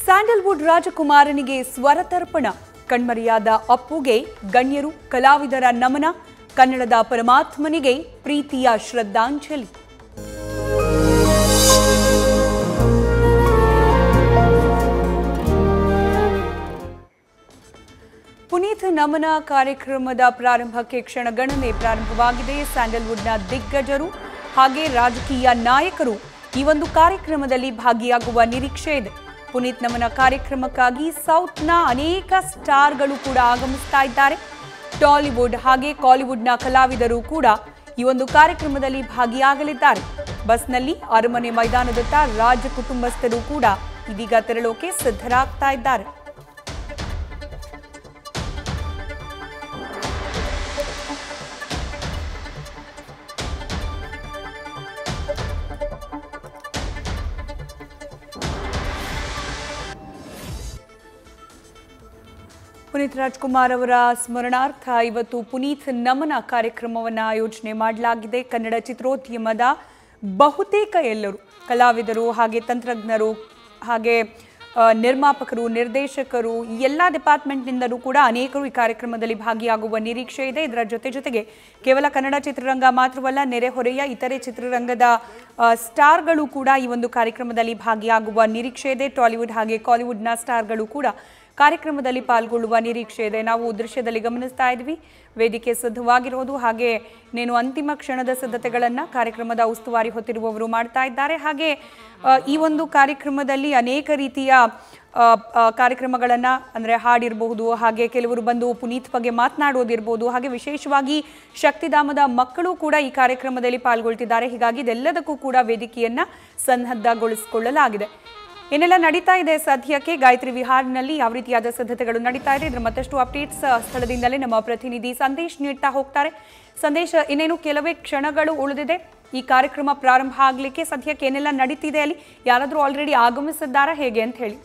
Sandalwood ರಾಜಕುಮಾರನಿಗೆ ಸ್ವರತರ್ಪಣ ಕಣ್ಮರೆಯಾದ ಅಪ್ಪುಗೆ ಗಣ್ಯರು ಕಲಾವಿದರ ನಮನ ಕನ್ನಡದ ಪರಮಾತ್ಮನಿಗೆ ಪ್ರೀತಿಯ ಶ್ರದ್ಧಾಂಜಲಿ ಪುನೀತ್ ನಮನ ಕಾರ್ಯಕ್ರಮದ ಪ್ರಾರಂಭಕ್ಕೆ ಕ್ಷಣಗಣನೆ ಪ್ರಾರಂಭವಾಗಿದೆ ಸ್ಯಾಂಡಲ್ವುಡ್ನ ದಿಗ್ಗಜರು ಹಾಗೆ ರಾಜಕೀಯ ನಾಯಕರು ಈ ಒಂದು ಕಾರ್ಯಕ್ರಮದಲ್ಲಿ ಭಾಗಿಯಾಗುವ ನಿರೀಕ್ಷೆ ಇದೆ ಪುನೀತ್ ನಮನ ಕಾರ್ಯಕ್ರಮಕ್ಕಾಗಿ ಸೌತ್ನ ಅನೇಕ ಸ್ಟಾರ್ಗಳು ಕೂಡ ಆಗಮಿಸ್ತಾ ಇದ್ದಾರೆ ಟಾಲಿವುಡ್ ಹಾಗೆ ಕಾಲಿವುಡ್ನ ಕಲಾವಿದರು ಕೂಡ ಈ ಒಂದು ಕಾರ್ಯಕ್ರಮದಲ್ಲಿ ಭಾಗಿಯಾಗಲಿದ್ದಾರೆ ಬಸ್ನಲ್ಲಿ ಅರಮನೆ ಮೈದಾನದತ್ತ ರಾಜ ಕುಟುಂಬಸ್ಥರು ಕೂಡ ಇದೀಗ ತೆರಳೋಕೆ ಸಿದ್ಧರಾಗ್ತಾ ಇದ್ದಾರೆ ಪುನೀತ್ ರಾಜ್ಕುಮಾರ್ ಅವರ ಸ್ಮರಣಾರ್ಥ ಇವತ್ತು ಪುನೀತ್ ನಮನ ಕಾರ್ಯಕ್ರಮವನ್ನು ಆಯೋಜನೆ ಮಾಡಲಾಗಿದೆ ಕನ್ನಡ ಚಿತ್ರೋದ್ಯಮದ ಬಹುತೇಕ ಎಲ್ಲರೂ ಕಲಾವಿದರು ಹಾಗೆ ತಂತ್ರಜ್ಞರು ಹಾಗೆ ಆ, ನಿರ್ಮಾಪಕರು ನಿರ್ದೇಶಕರು ಈ ಎಲ್ಲ ಡಿಪಾರ್ಟ್ಮೆಂಟ್ನಿಂದಲೂ ಕೂಡ ಅನೇಕರು ಈ ಕಾರ್ಯಕ್ರಮದಲ್ಲಿ ಭಾಗಿಯಾಗುವ ನಿರೀಕ್ಷೆ ಇದೆ ಇದರ ಜೊತೆ ಜೊತೆಗೆ ಕೇವಲ ಕನ್ನಡ ಚಿತ್ರರಂಗ ಮಾತ್ರವಲ್ಲ ನೆರೆಹೊರೆಯ ಇತರೆ ಚಿತ್ರರಂಗದ ಆ, ಸ್ಟಾರ್ಗಳು ಕೂಡ ಈ ಒಂದು ಕಾರ್ಯಕ್ರಮದಲ್ಲಿ ಭಾಗಿಯಾಗುವ ನಿರೀಕ್ಷೆ ಇದೆ ಟಾಲಿವುಡ್ ಹಾಗೆ ಕಾಲಿವುಡ್ನ ಸ್ಟಾರ್ಗಳು ಕೂಡ ಕಾರ್ಯಕ್ರಮದಲ್ಲಿ ಪಾಲ್ಗೊಳ್ಳುವ ನಿರೀಕ್ಷೆ ಇದೆ ನಾವು ದೃಶ್ಯದಲ್ಲಿ ಗಮನಿಸ್ತಾ ಇದ್ವಿ ವೇದಿಕೆ ಸಿದ್ಧವಾಗಿರೋದು ಹಾಗೆ ನೀನು ಅಂತಿಮ ಕ್ಷಣದ ಸಿದ್ಧತೆಗಳನ್ನು ಕಾರ್ಯಕ್ರಮದ ಉಸ್ತುವಾರಿ ಹೊತ್ತಿರುವವರು ಮಾಡ್ತಾ ಇದ್ದಾರೆ ಹಾಗೆ ಆ, ಈ ಒಂದು ಕಾರ್ಯಕ್ರಮದಲ್ಲಿ ಅನೇಕ ರೀತಿಯ ಕಾರ್ಯಕ್ರಮಗಳನ್ನು ಅಂದರೆ ಹಾಡಿರಬಹುದು ಹಾಗೆ ಕೆಲವರು ಬಂದು ಪುನೀತ್ ಬಗ್ಗೆ ಮಾತನಾಡೋದಿರ್ಬೋದು ಹಾಗೆ ವಿಶೇಷವಾಗಿ ಶಕ್ತಿಧಾಮದ ಮಕ್ಕಳು ಕೂಡ ಈ ಕಾರ್ಯಕ್ರಮದಲ್ಲಿ ಪಾಲ್ಗೊಳ್ತಿದ್ದಾರೆ ಹೀಗಾಗಿ ಇದೆಲ್ಲದಕ್ಕೂ ಕೂಡ ವೇದಿಕೆಯನ್ನು ಸನ್ನದ್ಧಗೊಳಿಸಿಕೊಳ್ಳಲಾಗಿದೆ ಏನೆಲ್ಲ ನಡೀತಾ ಇದೆ ಸದ್ಯಕ್ಕೆ ಗಾಯತ್ರಿ ವಿಹಾರ್ನಲ್ಲಿ ಯಾವ ರೀತಿಯಾದ ಸಿದ್ಧತೆಗಳು ನಡೀತಾ ಇದೆ ಇದ್ರ ಮತ್ತಷ್ಟು ಅಪ್ಡೇಟ್ಸ್ ಸ್ಥಳದಿಂದಲೇ ನಮ್ಮ ಪ್ರತಿನಿಧಿ ಸಂದೇಶ್ ನೀಡ್ತಾ ಹೋಗ್ತಾರೆ ಸಂದೇಶ್ ಇನ್ನೇನು ಕೆಲವೇ ಕ್ಷಣಗಳು ಉಳಿದಿದೆ ಈ ಕಾರ್ಯಕ್ರಮ ಪ್ರಾರಂಭ ಆಗಲಿಕ್ಕೆ ಸದ್ಯಕ್ಕೆ ಏನೆಲ್ಲ ನಡೀತಿದೆ ಅಲ್ಲಿ ಯಾರಾದರೂ ಆಲ್ರೆಡಿ ಆಗಮಿಸಿದ್ದಾರಾ ಹೇಗೆ ಅಂತ ಹೇಳಿ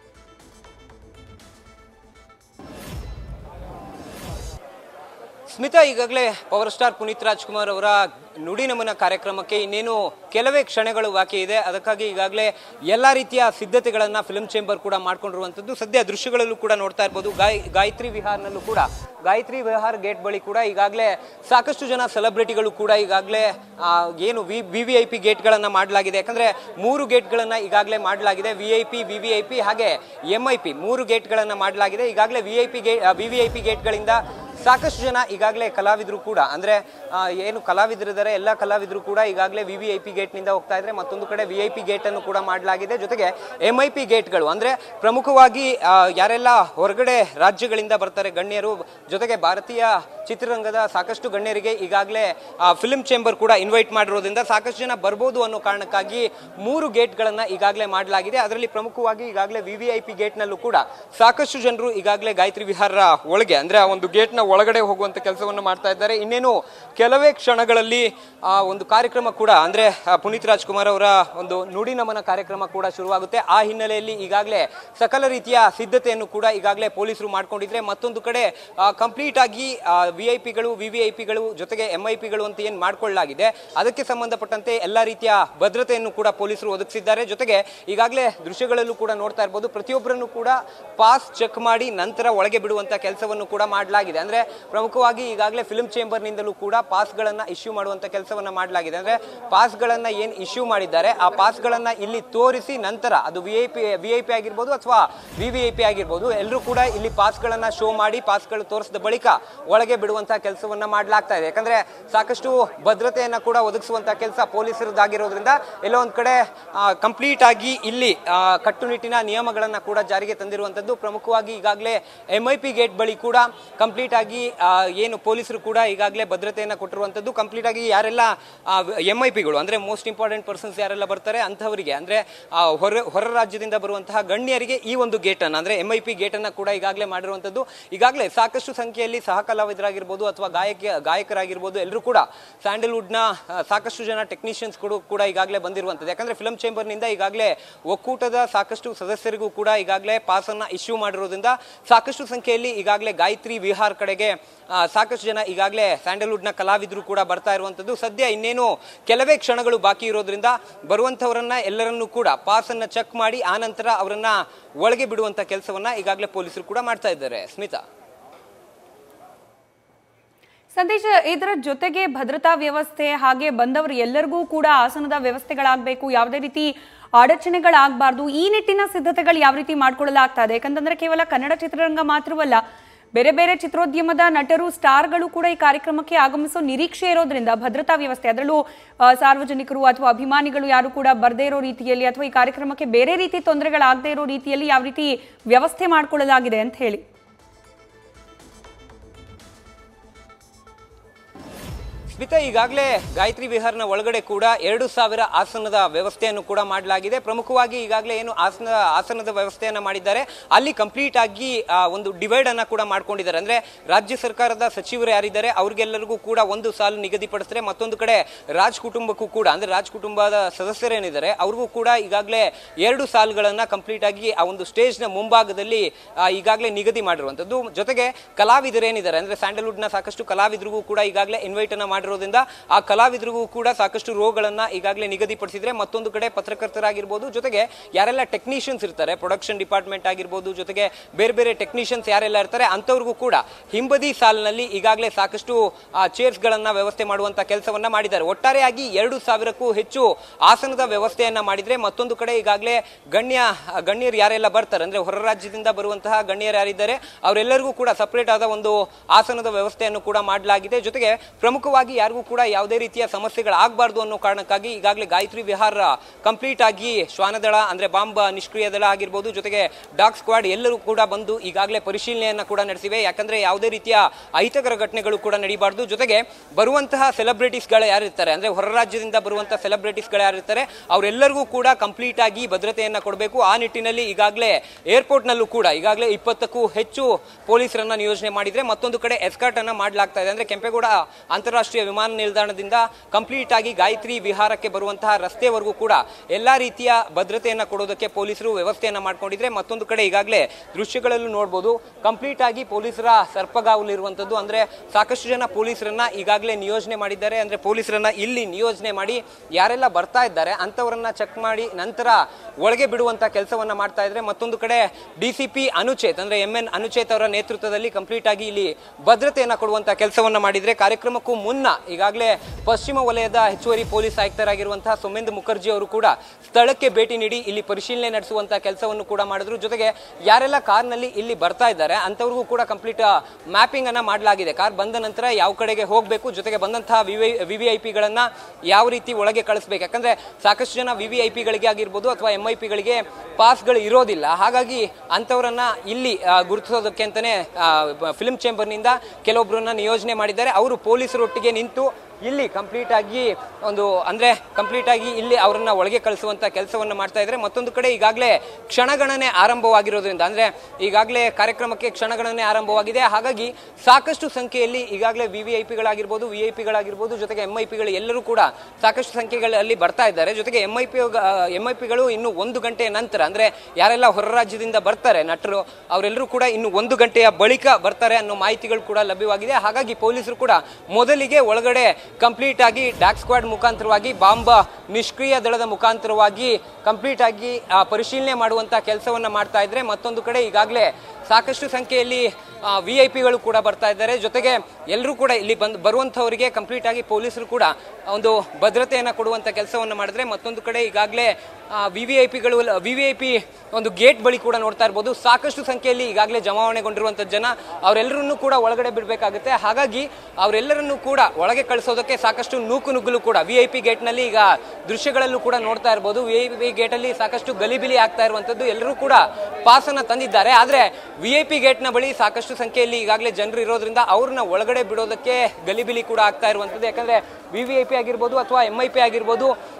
ಸ್ಮಿತಾ ಈಗಾಗಲೇ ಪವರ್ ಸ್ಟಾರ್ ಪುನೀತ್ ರಾಜ್ಕುಮಾರ್ ಅವರ ನುಡಿ ನಮನ ಕಾರ್ಯಕ್ರಮಕ್ಕೆ ಇನ್ನೇನು ಕೆಲವೇ ಕ್ಷಣಗಳು ಬಾಕಿ ಇದೆ ಅದಕ್ಕಾಗಿ ಈಗಾಗಲೇ ಎಲ್ಲ ರೀತಿಯ ಸಿದ್ಧತೆಗಳನ್ನು ಫಿಲ್ಮ್ ಚೇಂಬರ್ ಕೂಡ ಮಾಡ್ಕೊಂಡಿರುವಂಥದ್ದು ಸದ್ಯ ದೃಶ್ಯಗಳಲ್ಲೂ ಕೂಡ ನೋಡ್ತಾ ಇರ್ಬೋದು ಗಾಯ ಗಾಯತ್ರಿ ವಿಹಾರ್ನಲ್ಲೂ ಕೂಡ ಗಾಯತ್ರಿ ವಿಹಾರ್ ಗೇಟ್ ಬಳಿ ಕೂಡ ಈಗಾಗಲೇ ಸಾಕಷ್ಟು ಜನ ಸೆಲೆಬ್ರಿಟಿಗಳು ಕೂಡ ಈಗಾಗಲೇ ಆ, ಏನು V V V I P ಗೇಟ್ಗಳನ್ನು ಮಾಡಲಾಗಿದೆ ಯಾಕಂದರೆ ಮೂರು ಗೇಟ್ಗಳನ್ನು ಈಗಾಗಲೇ ಮಾಡಲಾಗಿದೆ V I P V V I P ಹಾಗೆ ಎಂ ಐ ಪಿ ಮೂರು ಗೇಟ್ಗಳನ್ನು ಮಾಡಲಾಗಿದೆ ಈಗಾಗಲೇ V I P gate V V I P ಗೇಟ್ಗಳಿಂದ ಸಾಕಷ್ಟು ಜನ ಈಗಾಗಲೇ ಕಲಾವಿದರು ಕೂಡ ಅಂದ್ರೆ ಆ, ಏನು ಕಲಾವಿದರಿದ್ದಾರೆ ಎಲ್ಲ ಕಲಾವಿದರು ಕೂಡ ಈಗಾಗಲೇ ವಿ ವಿ ಐ ಪಿ ಗೇಟ್ನಿಂದ ಹೋಗ್ತಾ ಇದ್ರೆ ಮತ್ತೊಂದು ಕಡೆ ವಿ ಐ ಪಿ ಗೇಟ್ ಅನ್ನು ಕೂಡ ಮಾಡಲಾಗಿದೆ ಜೊತೆಗೆ ಎಂ ಐ ಪಿ ಗೇಟ್ಗಳು ಅಂದ್ರೆ ಪ್ರಮುಖವಾಗಿ ಆ, ಯಾರೆಲ್ಲ ಹೊರಗಡೆ ರಾಜ್ಯಗಳಿಂದ ಬರ್ತಾರೆ ಗಣ್ಯರು ಜೊತೆಗೆ ಭಾರತೀಯ ಚಿತ್ರರಂಗದ ಸಾಕಷ್ಟು ಗಣ್ಯರಿಗೆ ಈಗಾಗಲೇ ಫಿಲ್ಮ್ ಚೇಂಬರ್ ಕೂಡ ಇನ್ವೈಟ್ ಮಾಡಿರೋದ್ರಿಂದ ಸಾಕಷ್ಟು ಜನ ಬರ್ಬೋದು ಅನ್ನೋ ಕಾರಣಕ್ಕಾಗಿ ಮೂರು ಗೇಟ್ಗಳನ್ನ ಈಗಾಗಲೇ ಮಾಡಲಾಗಿದೆ ಅದರಲ್ಲಿ ಪ್ರಮುಖವಾಗಿ ಈಗಾಗಲೇ ವಿ ವಿ ಐ ಪಿ ಗೇಟ್ನಲ್ಲೂ ಕೂಡ ಸಾಕಷ್ಟು ಜನರು ಈಗಾಗಲೇ ಗಾಯತ್ರಿ ವಿಹಾರ ಒಳಗೆ ಅಂದ್ರೆ ಆ ಒಂದು ಗೇಟ್ನ ಒಳಗಡೆ ಹೋಗುವಂತ ಕೆಲಸವನ್ನು ಮಾಡ್ತಾ ಇದ್ದಾರೆ ಇನ್ನೇನು ಕೆಲವೇ ಕ್ಷಣಗಳಲ್ಲಿ ಆ ಒಂದು ಕಾರ್ಯಕ್ರಮ ಕೂಡ ಅಂದ್ರೆ ಆ, ಪುನೀತ್ ರಾಜ್ಕುಮಾರ್ ಅವರ ಒಂದು ನುಡಿ ನಮನ ಕಾರ್ಯಕ್ರಮ ಕೂಡ ಶುರುವಾಗುತ್ತೆ ಆ ಹಿನ್ನೆಲೆಯಲ್ಲಿ ಈಗಾಗಲೇ ಸಕಲ ರೀತಿಯ ಸಿದ್ಧತೆಯನ್ನು ಕೂಡ ಈಗಾಗಲೇ ಪೊಲೀಸರು ಮಾಡ್ಕೊಂಡಿದ್ರೆ ಮತ್ತೊಂದು ಕಡೆ ಕಂಪ್ಲೀಟ್ ಆಗಿ ವಿ ಐ ಪಿಗಳು ವಿ ವಿ ಐ ಪಿಗಳು ಜೊತೆಗೆ ಎಂ ಐ ಪಿಗಳು ಅಂತ ಏನು ಮಾಡ್ಕೊಳ್ಳಲಾಗಿದೆ ಅದಕ್ಕೆ ಸಂಬಂಧಪಟ್ಟಂತೆ ಎಲ್ಲ ರೀತಿಯ ಭದ್ರತೆಯನ್ನು ಕೂಡ ಪೊಲೀಸರು ಒದಗಿಸಿದ್ದಾರೆ ಜೊತೆಗೆ ಈಗಾಗಲೇ ದೃಶ್ಯಗಳಲ್ಲೂ ಕೂಡ ನೋಡ್ತಾ ಇರ್ಬೋದು ಪ್ರತಿಯೊಬ್ಬರನ್ನು ಕೂಡ ಪಾಸ್ ಚೆಕ್ ಮಾಡಿ ನಂತರ ಒಳಗೆ ಬಿಡುವಂತ ಕೆಲಸವನ್ನು ಕೂಡ ಮಾಡಲಾಗಿದೆ ಅಂದ್ರೆ ಪ್ರಮುಖವಾಗಿ ಈಗಾಗಲೇ ಫಿಲ್ಮ್ ಚೇಂಬರ್ನಿಂದಲೂ ಕೂಡ ಪಾಸ್ಗಳನ್ನ ಇಶ್ಯೂ ಮಾಡುವಂತ ಕೆಲಸವನ್ನ ಮಾಡಲಾಗಿದೆ ಅಂದ್ರೆ ಪಾಸ್ಗಳನ್ನ ಏನ್ ಇಶ್ಯೂ ಮಾಡಿದ್ದಾರೆ ಆ ಪಾಸ್ಗಳನ್ನ ಇಲ್ಲಿ ತೋರಿಸಿ ನಂತರ ಅದು V I P V I P ಆಗಿರ್ಬೋದು ಅಥವಾ ವಿ ವಿ ಐ ಪಿ ಆಗಿರ್ಬೋದು ಎಲ್ಲರೂ ಕೂಡ ಇಲ್ಲಿ ಪಾಸ್ಗಳನ್ನ ಶೋ ಮಾಡಿ ಪಾಸ್ಗಳು ತೋರಿಸಿದ ಬಳಿಕ ಒಳಗೆ ಬಿಡುವಂತಹ ಕೆಲಸವನ್ನ ಮಾಡಲಾಗ್ತಾ ಇದೆ ಯಾಕಂದ್ರೆ ಸಾಕಷ್ಟು ಭದ್ರತೆಯನ್ನ ಕೂಡ ಒದಗಿಸುವಂತಹ ಕೆಲಸ ಪೊಲೀಸರದಾಗಿರೋದ್ರಿಂದ ಎಲ್ಲೋ ಒಂದ್ ಕಡೆ ಕಂಪ್ಲೀಟ್ ಆಗಿ ಇಲ್ಲಿ ಆ, ಕಟ್ಟುನಿಟ್ಟಿನ ನಿಯಮಗಳನ್ನ ಕೂಡ ಜಾರಿಗೆ ತಂದಿರುವಂತದ್ದು ಪ್ರಮುಖವಾಗಿ ಈಗಾಗಲೇ ಎಂ ಐ ಪಿ ಗೇಟ್ ಬಳಿ ಕೂಡ ಕಂಪ್ಲೀಟ್ ಆಗಿ ಆ, ಏನು ಪೊಲೀಸರು ಕೂಡ ಈಗಾಗಲೇ ಭದ್ರತೆಯನ್ನ ಕೊಟ್ಟಿರುವಂತದ್ದು ಕಂಪ್ಲೀಟ್ ಆಗಿ ಯಾರೆಲ್ಲ ಎಂ ಐ ಪಿಗಳು ಅಂದ್ರೆ ಮೋಸ್ಟ್ ಇಂಪಾರ್ಟೆಂಟ್ ಪರ್ಸನ್ಸ್ ಯಾರೆಲ್ಲ ಬರ್ತಾರೆ ಅಂತಹವರಿಗೆ ಅಂದ್ರೆ ಆ, ಹೊರ ಹೊರ ರಾಜ್ಯದಿಂದ ಬರುವಂತಹ ಗಣ್ಯರಿಗೆ ಈ ಒಂದು ಗೇಟ್ ಅನ್ನ ಅಂದ್ರೆ ಎಂ ಐ ಪಿ ಗೇಟ್ ಅನ್ನ ಕೂಡ ಈಗಾಗಲೇ ಮಾಡಿರುವಂತದ್ದು ಈಗಾಗಲೇ ಸಾಕಷ್ಟು ಸಂಖ್ಯೆಯಲ್ಲಿ ಸಹ ಕಲಾವಿದರ ಪತ್ರಕರ್ತರಾಗಿರ್ಬೋದು ಅಥವಾ ಗಾಯಕ ಗಾಯಕರಾಗಿರ್ಬೋದು ಎಲ್ಲರೂ ಕೂಡ ಸ್ಯಾಂಡಲ್ವುಡ್ನ ಆ, ಸಾಕಷ್ಟು ಜನ ಟೆಕ್ನಿಷಿಯನ್ಸ್ ಕೂಡ ಈಗಾಗಲೇ ಬಂದಿರುವಂಥದ್ದು ಯಾಕಂದ್ರೆ ಫಿಲಂ ಚೇಂಬರ್ನಿಂದ ಈಗಾಗಲೇ ಒಕ್ಕೂಟದ ಸಾಕಷ್ಟು ಸದಸ್ಯರಿಗೂ ಕೂಡ ಈಗಾಗಲೇ ಪಾಸನ್ನು ಇಶ್ಯೂ ಮಾಡಿರೋದ್ರಿಂದ ಸಾಕಷ್ಟು ಸಂಖ್ಯೆಯಲ್ಲಿ ಈಗಾಗಲೇ ಗಾಯತ್ರಿ ವಿಹಾರ್ ಕಡೆಗೆ ಆ, ಸಾಕಷ್ಟು ಜನ ಈಗಾಗಲೇ ಸ್ಯಾಂಡಲ್ವುಡ್ನ ಕಲಾವಿದರು ಕೂಡ ಬರ್ತಾ ಇರುವಂಥದ್ದು ಸದ್ಯ ಇನ್ನೇನು ಕೆಲವೇ ಕ್ಷಣಗಳು ಬಾಕಿ ಇರೋದ್ರಿಂದ ಬರುವಂಥವರನ್ನ ಎಲ್ಲರನ್ನೂ ಕೂಡ ಪಾಸನ್ನು ಚೆಕ್ ಮಾಡಿ ಆನಂತರ ಅವರನ್ನ ಒಳಗೆ ಬಿಡುವಂಥ ಕೆಲಸವನ್ನ ಈಗಾಗಲೇ ಪೊಲೀಸರು ಕೂಡ ಮಾಡ್ತಾ ಇದ್ದಾರೆ ಸ್ಮಿತಾ ಸಂದೇಶ ಇದರ ಜೊತೆಗೆ ಭದ್ರತಾ ವ್ಯವಸ್ಥೆ ಹಾಗೆ ಬಂದವರು ಎಲ್ಲರಿಗೂ ಕೂಡ ಆಸನದ ವ್ಯವಸ್ಥೆಗಳಾಗಬೇಕು ಯಾವುದೇ ರೀತಿ ಅಡಚಣೆಗಳಾಗಬಾರ್ದು ಈ ನಿಟ್ಟಿನ ಸಿದ್ಧತೆಗಳು ಯಾವ ರೀತಿ ಮಾಡ್ಕೊಳ್ಳಲಾಗ್ತಾ ಇದೆ ಯಾಕಂತಂದ್ರೆ ಕೇವಲ ಕನ್ನಡ ಚಿತ್ರರಂಗ ಮಾತ್ರವಲ್ಲ ಬೇರೆ ಬೇರೆ ಚಿತ್ರೋದ್ಯಮದ ನಟರು ಸ್ಟಾರ್ಗಳು ಕೂಡ ಈ ಕಾರ್ಯಕ್ರಮಕ್ಕೆ ಆಗಮಿಸೋ ನಿರೀಕ್ಷೆ ಇರೋದ್ರಿಂದ ಭದ್ರತಾ ವ್ಯವಸ್ಥೆ ಅದರಲ್ಲೂ ಆ, ಸಾರ್ವಜನಿಕರು ಅಥವಾ ಅಭಿಮಾನಿಗಳು ಯಾರು ಕೂಡ ಬರದೇ ಇರೋ ರೀತಿಯಲ್ಲಿ ಅಥವಾ ಈ ಕಾರ್ಯಕ್ರಮಕ್ಕೆ ಬೇರೆ ರೀತಿ ತೊಂದರೆಗಳಾಗದೇ ಇರೋ ರೀತಿಯಲ್ಲಿ ಯಾವ ರೀತಿ ವ್ಯವಸ್ಥೆ ಮಾಡ್ಕೊಳ್ಳಲಾಗಿದೆ ಅಂತ ಹೇಳಿ ಸ್ಮಿತಾ ಈಗಾಗಲೇ ಗಾಯತ್ರಿ ವಿಹಾರ್ನ ಒಳಗಡೆ ಕೂಡ ಎರಡು ಸಾವಿರ ಆಸನದ ವ್ಯವಸ್ಥೆಯನ್ನು ಕೂಡ ಮಾಡಲಾಗಿದೆ ಪ್ರಮುಖವಾಗಿ ಈಗಾಗಲೇ ಏನು ಆಸನ ಆಸನದ ವ್ಯವಸ್ಥೆಯನ್ನ ಮಾಡಿದ್ದಾರೆ ಅಲ್ಲಿ ಕಂಪ್ಲೀಟ್ ಆಗಿ ಆ, ಒಂದು ಡಿವೈಡ್ ಅನ್ನ ಕೂಡ ಮಾಡ್ಕೊಂಡಿದ್ದಾರೆ ಅಂದ್ರೆ ರಾಜ್ಯ ಸರ್ಕಾರದ ಸಚಿವರು ಯಾರಿದ್ದಾರೆ ಅವ್ರಿಗೆಲ್ಲರಿಗೂ ಕೂಡ ಒಂದು ಸಾಲು ನಿಗದಿಪಡಿಸಿದ್ರೆ ಮತ್ತೊಂದು ಕಡೆ ರಾಜ್ ಕುಟುಂಬಕ್ಕೂ ಕೂಡ ಅಂದ್ರೆ ರಾಜ್ ಕುಟುಂಬದ ಸದಸ್ಯರೇನಿದ್ದಾರೆ ಅವ್ರಿಗೂ ಕೂಡ ಈಗಾಗಲೇ ಎರಡು ಸಾಲುಗಳನ್ನ ಕಂಪ್ಲೀಟ್ ಆಗಿ ಆ ಒಂದು ಸ್ಟೇಜ್ನ ಮುಂಭಾಗದಲ್ಲಿ ಆ, ಈಗಾಗಲೇ ನಿಗದಿ ಮಾಡಿರುವಂತದ್ದು ಜೊತೆಗೆ ಕಲಾವಿದರೇನಿದ್ದಾರೆ ಅಂದ್ರೆ ಸ್ಯಾಂಡಲ್ವುಡ್ನ ಸಾಕಷ್ಟು ಕಲಾವಿದರಿಗೂ ಕೂಡ ಈಗಾಗಲೇ ಇನ್ವೈಟ್ ಅನ್ನ ಮಾಡಿರೋದ್ರಿಂದ ಆ ಕಲಾವಿದರಿಗೂ ಕೂಡ ಸಾಕಷ್ಟು ರೋಗಳನ್ನ ಈಗಾಗಲೇ ನಿಗದಿಪಡಿಸಿದ್ರೆ ಮತ್ತೊಂದು ಕಡೆ ಪತ್ರಕರ್ತರಾಗಿರ್ಬೋದು ಜೊತೆಗೆ ಯಾರೆಲ್ಲ ಟೆಕ್ನಿಷಿಯನ್ಸ್ ಇರ್ತಾರೆ ಪ್ರೊಡಕ್ಷನ್ ಡಿಪಾರ್ಟ್ಮೆಂಟ್ ಆಗಿರ್ಬೋದು ಜೊತೆಗೆ ಬೇರೆ ಬೇರೆ ಟೆಕ್ನಿಷಿಯನ್ಸ್ ಯಾರೆಲ್ಲ ಇರ್ತಾರೆ ಅಂಥವ್ರಿಗೂ ಕೂಡ ಹಿಂಬದಿ ಸಾಲಿನಲ್ಲಿ ಈಗಾಗಲೇ ಸಾಕಷ್ಟು ಚೇರ್ಸ್ ಗಳನ್ನ ವ್ಯವಸ್ಥೆ ಮಾಡುವಂತ ಕೆಲಸವನ್ನ ಮಾಡಿದ್ದಾರೆ ಒಟ್ಟಾರೆಯಾಗಿ ಎರಡು ಸಾವಿರಕ್ಕೂ ಹೆಚ್ಚು ಆಸನದ ವ್ಯವಸ್ಥೆಯನ್ನ ಮಾಡಿದ್ರೆ ಮತ್ತೊಂದು ಕಡೆ ಈಗಾಗಲೇ ಗಣ್ಯ ಗಣ್ಯರು ಯಾರೆಲ್ಲ ಬರ್ತಾರೆ ಅಂದ್ರೆ ಹೊರ ರಾಜ್ಯದಿಂದ ಬರುವಂತಹ ಗಣ್ಯರು ಯಾರಿದ್ದಾರೆ ಅವರೆಲ್ಲರಿಗೂ ಕೂಡ ಸಪರೇಟ್ ಆದ ಒಂದು ಆಸನದ ವ್ಯವಸ್ಥೆಯನ್ನು ಕೂಡ ಮಾಡಲಾಗಿದೆ ಜೊತೆಗೆ ಪ್ರಮುಖವಾಗಿ ಯಾರಿಗೂ ಕೂಡ ಯಾವುದೇ ರೀತಿಯ ಸಮಸ್ಯೆಗಳಾಗಬಾರ್ದು ಅನ್ನೋ ಕಾರಣಕ್ಕಾಗಿ ಈಗಾಗಲೇ ಗಾಯತ್ರಿ ವಿಹಾರ ಕಂಪ್ಲೀಟ್ ಆಗಿ ಶ್ವಾನದಳ ಅಂದ್ರೆ ಬಾಂಬ್ ನಿಷ್ಕ್ರಿಯ ದಳ ಆಗಿರ್ಬೋದು ಜೊತೆಗೆ ಡಾಗ್ ಸ್ಕ್ವಾಡ್ ಎಲ್ಲರೂ ಕೂಡ ಬಂದು ಈಗಾಗಲೇ ಪರಿಶೀಲನೆಯನ್ನ ಕೂಡ ನಡೆಸಿವೆ ಯಾಕಂದ್ರೆ ಯಾವುದೇ ರೀತಿಯ ಅಹಿತಕರ ಘಟನೆಗಳು ಕೂಡ ನಡೀಬಾರ್ದು ಜೊತೆಗೆ ಬರುವಂತಹ ಸೆಲೆಬ್ರಿಟೀಸ್ಗಳು ಯಾರಿರ್ತಾರೆ ಅಂದ್ರೆ ಹೊರ ರಾಜ್ಯದಿಂದ ಬರುವಂತಹ ಸೆಲೆಬ್ರಿಟೀಸ್ಗಳು ಯಾರಿರ್ತಾರೆ ಅವರೆಲ್ಲರಿಗೂ ಕೂಡ ಕಂಪ್ಲೀಟ್ ಆಗಿ ಭದ್ರತೆಯನ್ನ ಕೊಡಬೇಕು ಆ ನಿಟ್ಟಿನಲ್ಲಿ ಈಗಾಗಲೇ ಏರ್ಪೋರ್ಟ್ ನಲ್ಲೂ ಕೂಡ ಈಗಾಗಲೇ ಇಪ್ಪತ್ತಕ್ಕೂ ಹೆಚ್ಚು ಪೊಲೀಸರನ್ನ ನಿಯೋಜನೆ ಮಾಡಿದ್ರೆ ಮತ್ತೊಂದು ಕಡೆ ಎಸ್ಕಾರ್ಟ್ ಅನ್ನ ಮಾಡಲಾಗ್ತಾ ಇದೆ ಅಂದ್ರೆ ಕೆಂಪೇಗೌಡ ಅಂತಾರಾಷ್ಟ್ರೀಯ ವಿಮಾನ ನಿಲ್ದಾಣದಿಂದ ಕಂಪ್ಲೀಟ್ ಆಗಿ ಗಾಯತ್ರಿ ವಿಹಾರಕ್ಕೆ ಬರುವಂತಹ ರಸ್ತೆವರೆಗೂ ಕೂಡ ಎಲ್ಲಾ ರೀತಿಯ ಭದ್ರತೆಯನ್ನ ಕೊಡೋದಕ್ಕೆ ಪೊಲೀಸರು ವ್ಯವಸ್ಥೆಯನ್ನ ಮಾಡ್ಕೊಂಡಿದ್ರೆ ಮತ್ತೊಂದು ಕಡೆ ಈಗಾಗಲೇ ದೃಶ್ಯಗಳಲ್ಲೂ ನೋಡಬಹುದು ಕಂಪ್ಲೀಟ್ ಆಗಿ ಪೊಲೀಸರ ಸರ್ಪಗಾವಲಿರುವಂತದ್ದು ಅಂದ್ರೆ ಸಾಕಷ್ಟು ಜನ ಪೊಲೀಸರನ್ನ ಈಗಾಗಲೇ ನಿಯೋಜನೆ ಮಾಡಿದ್ದಾರೆ ಅಂದ್ರೆ ಪೊಲೀಸರನ್ನ ಇಲ್ಲಿ ನಿಯೋಜನೆ ಮಾಡಿ ಯಾರೆಲ್ಲ ಬರ್ತಾ ಇದ್ದಾರೆ ಅಂತವರನ್ನ ಚೆಕ್ ಮಾಡಿ ನಂತರ ಒಳಗೆ ಬಿಡುವಂತ ಕೆಲಸವನ್ನ ಮಾಡ್ತಾ ಇದ್ರೆ ಮತ್ತೊಂದು ಕಡೆ ಡಿಸಿಪಿ ಅನುಚೇತ್ ಅಂದ್ರೆ ಎಂ ಎನ್ ಅನುಚೇತ್ ಅವರ ನೇತೃತ್ವದಲ್ಲಿ ಕಂಪ್ಲೀಟ್ ಆಗಿ ಇಲ್ಲಿ ಭದ್ರತೆಯನ್ನ ಕೊಡುವಂತ ಕೆಲಸವನ್ನ ಮಾಡಿದ್ರೆ ಕಾರ್ಯಕ್ರಮಕ್ಕೂ ಮುನ್ನ ಈಗಾಗಲೇ ಪಶ್ಚಿಮ ವಲಯದ ಹೆಚ್ಚುವರಿ ಪೊಲೀಸ್ ಆಯುಕ್ತರಾಗಿರುವಂತಹ ಸೋಮೇಂದ್ರ ಮುಖರ್ಜಿ ಅವರು ಕೂಡ ಸ್ಥಳಕ್ಕೆ ಭೇಟಿ ನೀಡಿ ಇಲ್ಲಿ ಪರಿಶೀಲನೆ ನಡೆಸುವಂತ ಕೆಲಸವನ್ನು ಕೂಡ ಮಾಡಿದ್ರು ಜೊತೆಗೆ ಯಾರೆಲ್ಲ ಕಾರ್ನಲ್ಲಿ ಇಲ್ಲಿ ಬರ್ತಾ ಇದ್ದಾರೆ ಅಂತವ್ರಿಗೂ ಕೂಡ ಕಂಪ್ಲೀಟ್ ಮ್ಯಾಪಿಂಗ್ ಅನ್ನ ಮಾಡಲಾಗಿದೆ ಕಾರ್ ಬಂದ ನಂತರ ಯಾವ ಕಡೆಗೆ ಹೋಗಬೇಕು ಜೊತೆಗೆ ಬಂದಂತಹ ವಿ ವಿ ಐ ಪಿಗಳನ್ನ ಯಾವ ರೀತಿ ಒಳಗೆ ಕಳಿಸ್ಬೇಕು ಯಾಕಂದ್ರೆ ಸಾಕಷ್ಟು ಜನ ವಿ ವಿ ಐ ಪಿಗಳಿಗೆ ಆಗಿರ್ಬೋದು ಅಥವಾ ಎಂ ಐ ಪಿಗಳಿಗೆ ಪಾಸ್ಗಳು ಇರೋದಿಲ್ಲ ಹಾಗಾಗಿ ಅಂಥವರನ್ನ ಇಲ್ಲಿ ಆ, ಗುರುತಿಸೋದಕ್ಕೆ ಅಂತಾನೆ ಫಿಲ್ಮ್ ಚೇಂಬರ್ನಿಂದ ಕೆಲವೊಬ್ಬರನ್ನ ನಿಯೋಜನೆ ಮಾಡಿದ್ದಾರೆ ಅವರು ಪೊಲೀಸರೊಟ್ಟಿಗೆ ನಿಂತು ಇಲ್ಲಿ ಕಂಪ್ಲೀಟ್ ಆಗಿ ಒಂದು ಅಂದ್ರೆ ಕಂಪ್ಲೀಟ್ ಆಗಿ ಇಲ್ಲಿ ಅವರನ್ನ ಒಳಗೆ ಕಳಿಸುವಂತ ಕೆಲಸವನ್ನ ಮಾಡ್ತಾ ಇದ್ದಾರೆ ಮತ್ತೊಂದು ಕಡೆ ಈಗಾಗಲೇ ಕ್ಷಣಗಣನೆ ಆರಂಭವಾಗಿರೋದ್ರಿಂದ ಅಂದ್ರೆ ಈಗಾಗಲೇ ಕಾರ್ಯಕ್ರಮಕ್ಕೆ ಕ್ಷಣಗಣನೆ ಆರಂಭವಾಗಿದೆ ಹಾಗಾಗಿ ಸಾಕಷ್ಟು ಸಂಖ್ಯೆಯಲ್ಲಿ ಈಗಾಗಲೇ ವಿ ವಿ ಐ ಪಿಗಳಾಗಿರ್ಬೋದು ವಿ ಐ ಪಿಗಳಾಗಿರ್ಬೋದು ಜೊತೆಗೆ ಎಂ ಐ ಪಿಗಳು ಎಲ್ಲರೂ ಕೂಡ ಸಾಕಷ್ಟು ಸಂಖ್ಯೆಗಳಲ್ಲಿ ಬರ್ತಾ ಇದ್ದಾರೆ ಜೊತೆಗೆ M I P M I ಪಿಗಳು ಇನ್ನು ಒಂದು ಗಂಟೆಯ ನಂತರ ಅಂದ್ರೆ ಯಾರೆಲ್ಲ ಹೊರ ರಾಜ್ಯದಿಂದ ಬರ್ತಾರೆ ನಟರು ಅವರೆಲ್ಲರೂ ಕೂಡ ಇನ್ನು ಒಂದು ಗಂಟೆಯ ಬಳಿಕ ಬರ್ತಾರೆ ಅನ್ನೋ ಮಾಹಿತಿಗಳು ಕೂಡ ಲಭ್ಯವಾಗಿದೆ ಹಾಗಾಗಿ ಪೊಲೀಸರು ಕೂಡ ಮೊದಲಿಗೆ ಒಳಗಡೆ ಕಂಪ್ಲೀಟ್ ಆಗಿ ಡಾಕ್ ಸ್ಕ್ವಾಡ್ ಮುಖಾಂತರವಾಗಿ ಬಾಂಬ್ ನಿಷ್ಕ್ರಿಯ ದಳದ ಮುಖಾಂತರವಾಗಿ ಕಂಪ್ಲೀಟ್ ಆಗಿ ಆ, ಪರಿಶೀಲನೆ ಮಾಡುವಂತ ಕೆಲಸವನ್ನ ಮಾಡ್ತಾ ಇದ್ರೆ ಮತ್ತೊಂದು ಕಡೆ ಈಗಾಗಲೇ ಸಾಕಷ್ಟು ಸಂಖ್ಯೆಯಲ್ಲಿ ವಿ ಐ ಪಿಗಳು ಕೂಡ ಬರ್ತಾ ಇದ್ದಾರೆ ಜೊತೆಗೆ ಎಲ್ಲರೂ ಕೂಡ ಇಲ್ಲಿ ಬಂದು ಬರುವಂಥವರಿಗೆ ಕಂಪ್ಲೀಟ್ ಆಗಿ ಪೊಲೀಸರು ಕೂಡ ಒಂದು ಭದ್ರತೆಯನ್ನು ಕೊಡುವಂಥ ಕೆಲಸವನ್ನು ಮಾಡಿದ್ರೆ ಮತ್ತೊಂದು ಕಡೆ ಈಗಾಗಲೇ ವಿ ವಿ ಐ ಪಿಗಳು ವಿ ವಿ ಐ ಪಿ ಒಂದು ಗೇಟ್ ಬಳಿ ಕೂಡ ನೋಡ್ತಾ ಇರ್ಬೋದು ಸಾಕಷ್ಟು ಸಂಖ್ಯೆಯಲ್ಲಿ ಈಗಾಗಲೇ ಜಮಾವಣೆಗೊಂಡಿರುವಂಥ ಜನ ಅವರೆಲ್ಲರನ್ನೂ ಕೂಡ ಒಳಗಡೆ ಬಿಡಬೇಕಾಗುತ್ತೆ ಹಾಗಾಗಿ ಅವರೆಲ್ಲರನ್ನೂ ಕೂಡ ಒಳಗೆ ಕಳಿಸೋದಕ್ಕೆ ಸಾಕಷ್ಟು ನೂಕು ನುಗ್ಗಲು ಕೂಡ ವಿ ಐ ಪಿ ಗೇಟ್ನಲ್ಲಿ ಈಗ ದೃಶ್ಯಗಳಲ್ಲೂ ಕೂಡ ನೋಡ್ತಾ ಇರ್ಬೋದು ವಿ ಐ ಪಿ ಗೇಟಲ್ಲಿ ಸಾಕಷ್ಟು ಗಲಿಬಿಲಿ ಆಗ್ತಾ ಇರುವಂಥದ್ದು ಎಲ್ಲರೂ ಕೂಡ ಪಾಸನ್ನ ತಂದಿದ್ದಾರೆ ಆದರೆ ವಿ ಐ ಪಿ ಗೇಟ್ನ ಬಳಿ ಸಾಕಷ್ಟು ಸಂಖ್ಯೆಯಲ್ಲಿ ಈಗಾಗಲೇ ಜನರು ಇರೋದ್ರಿಂದ ಅವ್ರನ್ನ ಒಳಗಡೆ ಬಿಡೋದಕ್ಕೆ ಗಲಿಬಿಲಿ ಕೂಡ ಆಗ್ತಾ ಇರುವಂಥದ್ದು ಯಾಕಂದ್ರೆ ವಿ ವಿ ಐ ಪಿ ಆಗಿರ್ಬೋದು ಅಥವಾ ಎಂ ಐ ಪಿ ಆಗಿರ್ಬೋದು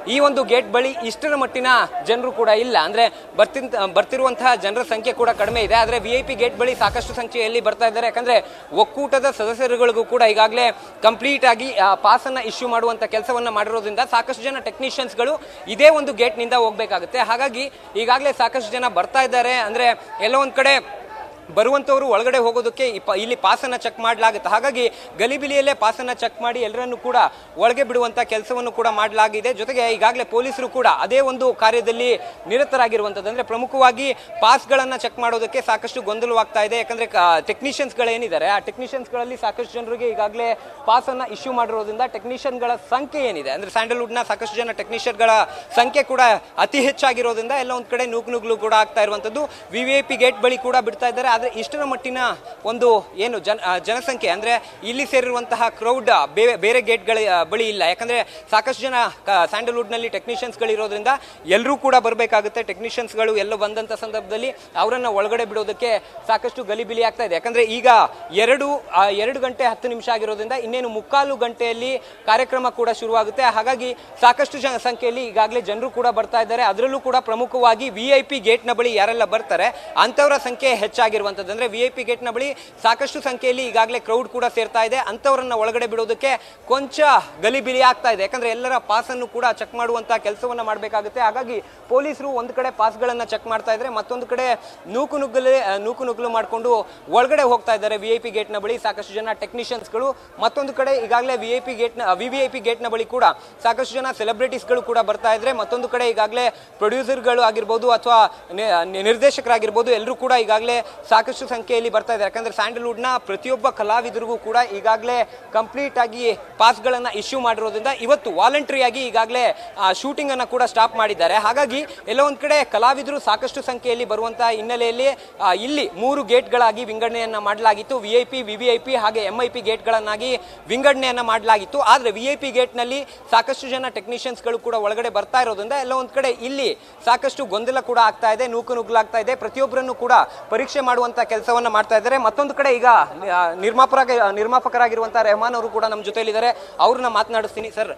ಈ ಒಂದು ಗೇಟ್ ಬಳಿ ಇಷ್ಟರ ಮಟ್ಟಿನ ಜನರು ಕೂಡ ಇಲ್ಲ ಅಂದ್ರೆ ಬರ್ತಿಂತ ಬರ್ತಿರುವಂತಹ ಜನರ ಸಂಖ್ಯೆ ಕೂಡ ಕಡಿಮೆ ಇದೆ ಆದ್ರೆ ವಿ ಐ ಪಿ ಗೇಟ್ ಬಳಿ ಸಾಕಷ್ಟು ಸಂಖ್ಯೆಯಲ್ಲಿ ಬರ್ತಾ ಇದ್ದಾರೆ ಯಾಕಂದ್ರೆ ಒಕ್ಕೂಟದ ಸದಸ್ಯರುಗಳಿಗೂ ಕೂಡ ಈಗಾಗಲೇ ಕಂಪ್ಲೀಟ್ ಆಗಿ ಪಾಸ್ ಅನ್ನ ಇಶ್ಯೂ ಮಾಡುವಂತ ಕೆಲಸವನ್ನ ಮಾಡಿರೋದ್ರಿಂದ ಸಾಕಷ್ಟು ಜನ ಟೆಕ್ನಿಷಿಯನ್ಸ್ಗಳು ಇದೇ ಒಂದು ಗೇಟ್ ನಿಂದ ಹೋಗ್ಬೇಕಾಗುತ್ತೆ ಹಾಗಾಗಿ ಈಗಾಗಲೇ ಸಾಕಷ್ಟು ಜನ ಬರ್ತಾ ಇದ್ದಾರೆ ಅಂದ್ರೆ ಎಲ್ಲೋ ಒಂದ್ ಕಡೆ ಬರುವಂತವರು ಒಳಗಡೆ ಹೋಗೋದಕ್ಕೆ ಈ ಪ- ಇಲ್ಲಿ ಪಾಸನ್ನ ಚೆಕ್ ಮಾಡಲಾಗುತ್ತೆ ಹಾಗಾಗಿ ಗಲಿಬಿಲಿಯಲ್ಲೇ ಪಾಸನ್ನ ಚೆಕ್ ಮಾಡಿ ಎಲ್ಲರನ್ನು ಕೂಡ ಒಳಗೆ ಬಿಡುವಂತ ಕೆಲಸವನ್ನು ಕೂಡ ಮಾಡಲಾಗಿದೆ ಜೊತೆಗೆ ಈಗಾಗಲೇ ಪೊಲೀಸರು ಕೂಡ ಅದೇ ಒಂದು ಕಾರ್ಯದಲ್ಲಿ ನಿರತರಾಗಿರುವಂಥದ್ದು ಅಂದ್ರೆ ಪ್ರಮುಖವಾಗಿ ಪಾಸ್ಗಳನ್ನ ಚೆಕ್ ಮಾಡೋದಕ್ಕೆ ಸಾಕಷ್ಟು ಗೊಂದಲವಾಗ್ತಾ ಇದೆ ಯಾಕಂದ್ರೆ ಟೆಕ್ನಿಷಿಯನ್ಸ್ಗಳೇನಿದ್ದಾರೆ ಆ ಟೆಕ್ನಿಷಿಯನ್ಸ್ಗಳಲ್ಲಿ ಸಾಕಷ್ಟು ಜನರಿಗೆ ಈಗಾಗಲೇ ಪಾಸನ್ನ ಇಶ್ಯೂ ಮಾಡಿರೋದ್ರಿಂದ ಟೆಕ್ನಿಷಿಯನ್ಗಳ ಸಂಖ್ಯೆ ಏನಿದೆ ಅಂದ್ರೆ ಸ್ಯಾಂಡಲ್ವುಡ್ನ ಸಾಕಷ್ಟು ಜನ ಟೆಕ್ನಿಷಿಯನ್ಗಳ ಸಂಖ್ಯೆ ಕೂಡ ಅತಿ ಹೆಚ್ಚಾಗಿರೋದ್ರಿಂದ ಎಲ್ಲ ಒಂದ್ ಕಡೆ ನೂಕು ನುಗ್ಲು ಕೂಡ ಆಗ್ತಾ ಇರುವಂತದ್ದು V V I P gate ಬಳಿ ಕೂಡ ಬಿಡ್ತಾ ಇದ್ದಾರೆ ಆದ್ರೆ ಇಷ್ಟರ ಮಟ್ಟಿನ ಒಂದು ಏನು ಜನ ಆ, ಜನಸಂಖ್ಯೆ ಅಂದ್ರೆ ಇಲ್ಲಿ ಸೇರಿರುವಂತಹ ಕ್ರೌಡ್ ಬೇರೆ ಗೇಟ್ಗಳ ಬಳಿ ಇಲ್ಲ ಯಾಕಂದ್ರೆ ಸಾಕಷ್ಟು ಜನ ಸ್ಯಾಂಡಲ್ವುಡ್ ನಲ್ಲಿ ಟೆಕ್ನಿಷಿಯನ್ಸ್ ಗಳಿರೋದ್ರಿಂದ ಎಲ್ಲರೂ ಕೂಡ ಬರಬೇಕಾಗುತ್ತೆ ಟೆಕ್ನಿಷಿಯನ್ಸ್ ಗಳು ಎಲ್ಲ ಬಂದಂತ ಸಂದರ್ಭದಲ್ಲಿ ಅವರನ್ನ ಒಳಗಡೆ ಬಿಡೋದಕ್ಕೆ ಸಾಕಷ್ಟು ಗಲಿಬಿಲಿ ಆಗ್ತಾ ಇದೆ ಯಾಕಂದ್ರೆ ಈಗ ಎರಡು ಆ, ಎರಡು ಗಂಟೆ ಹತ್ತು ನಿಮಿಷ ಆಗಿರೋದ್ರಿಂದ ಇನ್ನೇನು ಮುಕ್ಕಾಲು ಗಂಟೆಯಲ್ಲಿ ಕಾರ್ಯಕ್ರಮ ಕೂಡ ಶುರುವಾಗುತ್ತೆ ಹಾಗಾಗಿ ಸಾಕಷ್ಟು ಜನ ಸಂಖ್ಯೆಯಲ್ಲಿ ಈಗಾಗಲೇ ಜನರು ಕೂಡ ಬರ್ತಾ ಇದ್ದಾರೆ ಅದರಲ್ಲೂ ಕೂಡ ಪ್ರಮುಖವಾಗಿ ವಿ ಐ ಪಿ ಗೇಟ್ನ ಬಳಿ ಯಾರೆಲ್ಲ ಬರ್ತಾರೆ ಅಂತವರ ಸಂಖ್ಯೆ ಹೆಚ್ಚಾಗಿರುವಂಥದ್ದು ಅಂದ್ರೆ ವಿ ಐ ಪಿ ಗೇಟ್ನ ಬಳಿ ಸಾಕಷ್ಟು ಸಂಖ್ಯೆಯಲ್ಲಿ ಈಗಾಗಲೇ ಕ್ರೌಡ್ ಕೂಡ ಸೇರ್ತಾ ಇದೆ ಅಂತವರನ್ನ ಒಳಗಡೆ ಬಿಡೋದಕ್ಕೆ ಕೊಂಚ ಗಲಿಬಿಲಿ ಆಗ್ತಾ ಇದೆ ಯಾಕಂದ್ರೆ ಎಲ್ಲರ ಪಾಸ್ ಅನ್ನು ಕೂಡ ಚೆಕ್ ಮಾಡುವಂತ ಕೆಲಸವನ್ನ ಮಾಡಬೇಕಾಗುತ್ತೆ ಹಾಗಾಗಿ ಪೊಲೀಸರು ಒಂದು ಕಡೆ ಪಾಸ್ಗಳನ್ನ ಚೆಕ್ ಮಾಡ್ತಾ ಇದ್ರೆ ಮತ್ತೊಂದು ಕಡೆ ನೂಕು ನುಗ್ಗಲು ನೂಕು ನುಗ್ಗಲು ಮಾಡಿಕೊಂಡು ಒಳಗಡೆ ಹೋಗ್ತಾ ಇದ್ದಾರೆ ವಿ ಐ ಪಿ ಗೇಟ್ನ ಬಳಿ ಸಾಕಷ್ಟು ಜನ ಟೆಕ್ನಿಷಿಯನ್ಸ್ಗಳು ಮತ್ತೊಂದು ಕಡೆ ಈಗಾಗಲೇ ವಿ ಐ ಪಿ ಗೇಟ್ನ ವಿ ವಿ ಐ ಪಿ ಗೇಟ್ನ ಬಳಿ ಕೂಡ ಸಾಕಷ್ಟು ಜನ ಸೆಲೆಬ್ರಿಟೀಸ್ಗಳು ಕೂಡ ಬರ್ತಾ ಇದ್ರೆ ಮತ್ತೊಂದು ಕಡೆ ಈಗಾಗಲೇ ಪ್ರೊಡ್ಯೂಸರ್ಗಳು ಆಗಿರ್ಬೋದು ಅಥವಾ ನಿರ್ದೇಶಕರಾಗಿರ್ಬೋದು ಎಲ್ಲರೂ ಕೂಡ ಈಗಾಗಲೇ ಸಾಕಷ್ಟು ಸಂಖ್ಯೆಯಲ್ಲಿ ಬರ್ತಾ ಇದ್ದಾರೆ ಯಾಕಂದ್ರೆ ಸ್ಯಾಂಡಲ್ವುಡ್ನ ಪ್ರತಿಯೊಬ್ಬ ಕಲಾವಿದರಿಗೂ ಕೂಡ ಈಗಾಗಲೇ ಕಂಪ್ಲೀಟ್ ಆಗಿ ಪಾಸ್ಗಳನ್ನ ಇಶ್ಯೂ ಮಾಡಿರೋದ್ರಿಂದ ಇವತ್ತು ವಾಲಂಟರಿ ಆಗಿ ಈಗಾಗಲೇ ಶೂಟಿಂಗ್ ಅನ್ನ ಕೂಡ ಸ್ಟಾಪ್ ಮಾಡಿದ್ದಾರೆ ಹಾಗಾಗಿ ಎಲ್ಲೋ ಒಂದ್ ಕಡೆ ಕಲಾವಿದರು ಸಾಕಷ್ಟು ಸಂಖ್ಯೆಯಲ್ಲಿ ಬರುವಂತಹ ಹಿನ್ನೆಲೆಯಲ್ಲಿ ಆ, ಇಲ್ಲಿ ಮೂರು ಗೇಟ್ಗಳಾಗಿ ವಿಂಗಡಣೆಯನ್ನ ಮಾಡಲಾಗಿತ್ತು V I P V V I P ಹಾಗೆ ಎಂ ಐ ಪಿ ಗೇಟ್ಗಳನ್ನಾಗಿ ವಿಂಗಡಣೆಯನ್ನ ಮಾಡಲಾಗಿತ್ತು ಆದ್ರೆ ವಿ ಐ ಪಿ ಗೇಟ್ನಲ್ಲಿ ಸಾಕಷ್ಟು ಜನ ಟೆಕ್ನಿಷಿಯನ್ಸ್ಗಳು ಕೂಡ ಒಳಗಡೆ ಬರ್ತಾ ಇರೋದ್ರಿಂದ ಎಲ್ಲ ಒಂದ್ ಕಡೆ ಇಲ್ಲಿ ಸಾಕಷ್ಟು ಗೊಂದಲ ಕೂಡ ಆಗ್ತಾ ಇದೆ ನೂಕು ನುಗ್ಲಾಗ್ತಾ ಇದೆ ಪ್ರತಿಯೊಬ್ಬರನ್ನು ಕೂಡ ಪರೀಕ್ಷೆ ಮಾಡುವಂತ ಕೆಲಸವನ್ನ ಮಾಡ್ತಾ ಇದ್ದಾರೆ ಮತ್ತೊಂದು ಕಡೆ ಈಗ ಆ, ನಿರ್ಮಾಪಕ ನಿರ್ಮಾಪಕರಾಗಿರುವಂತಹ ರೆಹಮಾನ್ ಅವರು ಕೂಡ ನಮ್ಮ ಜೊತೆಲಿದ್ದಾರೆ ಅವ್ರನ್ನ ಮಾತನಾಡಿಸ್ತೀನಿ ಸರ್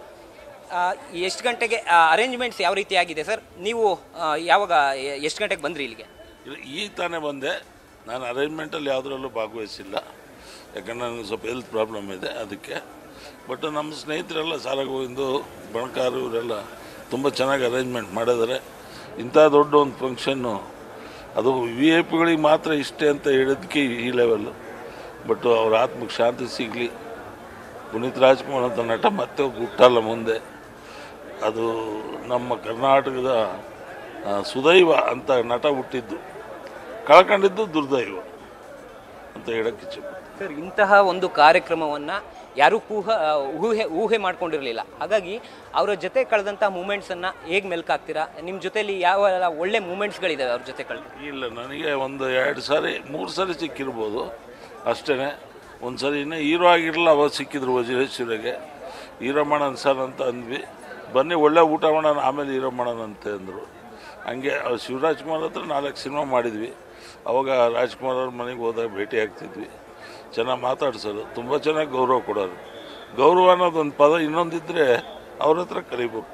ಎಷ್ಟು ಗಂಟೆಗೆ ಅರೇಂಜ್ಮೆಂಟ್ಸ್ ಯಾವ ರೀತಿ ಆಗಿದೆ ಸರ್ ನೀವು ಆ, ಯಾವಾಗ ಎಷ್ಟು ಗಂಟೆಗೆ ಬಂದ್ರಿ ಇಲ್ಲಿಗೆ ಇಲ್ಲ ಈಗ ತಾನೇ ಬಂದೆ ನಾನು ಅರೇಂಜ್ಮೆಂಟಲ್ಲಿ ಯಾವುದರಲ್ಲೂ ಭಾಗವಹಿಸಿಲ್ಲ ಯಾಕಂದ್ರೆ ನನಗೆ ಸ್ವಲ್ಪ ಹೆಲ್ತ್ ಪ್ರಾಬ್ಲಮ್ ಇದೆ ಅದಕ್ಕೆ ಬಟ್ ನಮ್ಮ ಸ್ನೇಹಿತರೆಲ್ಲ ಸಾಲಗೋವಿಂದು ಬಣಕಾರು ಇವರೆಲ್ಲ ತುಂಬ ಚೆನ್ನಾಗಿ ಅರೇಂಜ್ಮೆಂಟ್ ಮಾಡಿದ್ದಾರೆ ಇಂಥ ದೊಡ್ಡ ಒಂದು ಫಂಕ್ಷನ್ನು ಅದು ವಿ ಐ ಪಿಗಳಿಗೆ ಮಾತ್ರ ಇಷ್ಟೇ ಅಂತ ಹೇಳಿದ್ದಕ್ಕೆ ಈ ಲೆವೆಲ್ಲು ಬಟ್ ಅವ್ರ ಆತ್ಮಕ್ಕೆ ಶಾಂತಿ ಸಿಗಲಿ ಪುನೀತ್ ರಾಜ್ಕುಮಾರ್ ಅಂತ ನಟ ಮತ್ತೆ ಹುಟ್ಟಲ್ಲ ಮುಂದೆ ಅದು ನಮ್ಮ ಕರ್ನಾಟಕದ ಆ, ಸುದೈವ ಅಂತ ನಟ ಹುಟ್ಟಿದ್ದು ಕಳ್ಕೊಂಡಿದ್ದು ದುರ್ದೈವ ಅಂತ ಹೇಳಕ್ಕೆ ಇಚ್ಛೆ ಸರ್ ಇಂತಹ ಒಂದು ಕಾರ್ಯಕ್ರಮವನ್ನ ಯಾರು ಕೂಹ ಆ, ಊಹೆ ಊಹೆ ಮಾಡ್ಕೊಂಡಿರಲಿಲ್ಲ ಹಾಗಾಗಿ ಅವರ ಜೊತೆ ಕಳೆದಂತಹ ಮೂಮೆಂಟ್ಸ್ ಅನ್ನ ಹೇಗೆ ಮೆಲ್ಕಾಕ್ತೀರಾ ನಿಮ್ಮ ಜೊತೆಲಿ ಯಾವ ಎಲ್ಲ ಒಳ್ಳೆ ಮೂಮೆಂಟ್ಸ್ಗಳಿದಾವೆ ಅವ್ರ ಜೊತೆ ಕಳೆದು ಇಲ್ಲ ನನಗೆ ಒಂದು ಎರಡು ಸಾರಿ ಮೂರು ಸಾರಿ ಸಿಕ್ಕಿರ್ಬೋದು ಅಷ್ಟೇ ಒಂದು ಸರಿ ಇನ್ನೂ ಹೀರೋ ಆಗಿರಲಿಲ್ಲ ಅವಾಗ ಸಿಕ್ಕಿದ್ರು ವಜ್ರೇಶ್ವರಿಗೆ ಹೀರೋ ಮಾಡೋಣ ಸರ್ ಅಂತ ಅಂದ್ವಿ ಬನ್ನಿ ಒಳ್ಳೆ ಊಟ ಮಾಡೋಣ ಆಮೇಲೆ ಹೀರೋ ಮಾಡೋಣ ಅಂತ ಅಂದರು ಹಂಗೆ ಅವ್ರು ಶಿವರಾಜ್ ಕುಮಾರ್ ಹತ್ರ ನಾಲ್ಕು ಸಿನಿಮಾ ಮಾಡಿದ್ವಿ ಅವಾಗ ರಾಜ್ಕುಮಾರ್ ಅವ್ರ ಮನೆಗೆ ಹೋದಾಗ ಭೇಟಿ ಆಗ್ತಿದ್ವಿ ಚೆನ್ನಾಗಿ ಮಾತಾಡ್ಸೋರು ತುಂಬ ಚೆನ್ನಾಗಿ ಗೌರವ ಕೊಡೋರು ಗೌರವ ಅನ್ನೋದೊಂದು ಪದ ಇನ್ನೊಂದಿದ್ದರೆ ಅವ್ರ ಹತ್ರ ಕಲಿಬೇಕು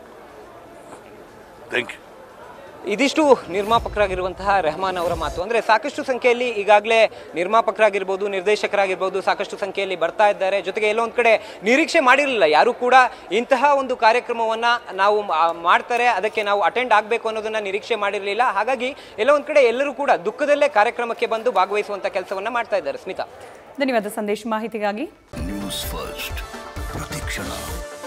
ಥ್ಯಾಂಕ್ ಯು ಇದಿಷ್ಟು ನಿರ್ಮಾಪಕರಾಗಿರುವಂತಹ ರೆಹಮಾನ್ ಅವರ ಮಾತು ಅಂದ್ರೆ ಸಾಕಷ್ಟು ಸಂಖ್ಯೆಯಲ್ಲಿ ಈಗಾಗಲೇ ನಿರ್ಮಾಪಕರಾಗಿರ್ಬೋದು ನಿರ್ದೇಶಕರಾಗಿರ್ಬೋದು ಸಾಕಷ್ಟು ಸಂಖ್ಯೆಯಲ್ಲಿ ಬರ್ತಾ ಇದ್ದಾರೆ ಜೊತೆಗೆ ಎಲ್ಲೋ ಒಂದ್ ಕಡೆ ನಿರೀಕ್ಷೆ ಮಾಡಿರಲಿಲ್ಲ ಯಾರು ಕೂಡ ಇಂತಹ ಒಂದು ಕಾರ್ಯಕ್ರಮವನ್ನ ನಾವು ಮಾ- ಮಾಡ್ತಾರೆ ಅದಕ್ಕೆ ನಾವು ಅಟೆಂಡ್ ಆಗಬೇಕು ಅನ್ನೋದನ್ನ ನಿರೀಕ್ಷೆ ಮಾಡಿರಲಿಲ್ಲ ಹಾಗಾಗಿ ಎಲ್ಲೋ ಒಂದ್ ಕಡೆ ಎಲ್ಲರೂ ಕೂಡ ದುಃಖದಲ್ಲೇ ಕಾರ್ಯಕ್ರಮಕ್ಕೆ ಬಂದು ಭಾಗವಹಿಸುವಂತ ಕೆಲಸವನ್ನ ಮಾಡ್ತಾ ಇದ್ದಾರೆ ಸ್ಮಿತಾ ಧನ್ಯವಾದ ಸಂದೇಶ್ ಮಾಹಿತಿಗಾಗಿ ನ್ಯೂಸ್ ಫಸ್ಟ್ ಪ್ರತಿಕ್ಷಣ